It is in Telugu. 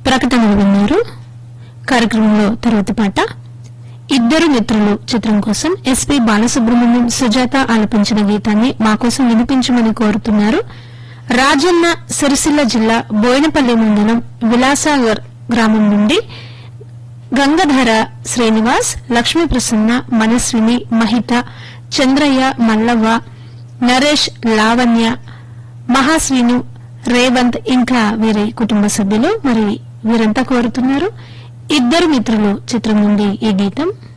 ప్రకటనలు విన్నారు కార్యక్రమంలో తర్వాత పాట ఇద్దరు మిత్రులు చిత్రం కోసం ఎస్పీ బాలసుబ్రహ్మణ్యం సుజాత ఆలపించిన గీతాన్ని మా కోసం వినిపించమని కోరుతున్నారు రాజన్న సిరిసిల్ల జిల్లా బోయినపల్లి మండలం విలాసాగర్ గ్రామం నుండి గంగధర శ్రీనివాస్ లక్ష్మీ ప్రసన్న మనస్విని మహిత చంద్రయ్య మల్లవ్వ నరేష్ లావణ్య మహాశ్రీను రేవంత్ ఇంకా వీరి కుటుంబ సభ్యులు మరి వీరంతా కోరుతున్నారు ఇద్దరు మిత్రులు చిత్రం నుండి ఈ గీతం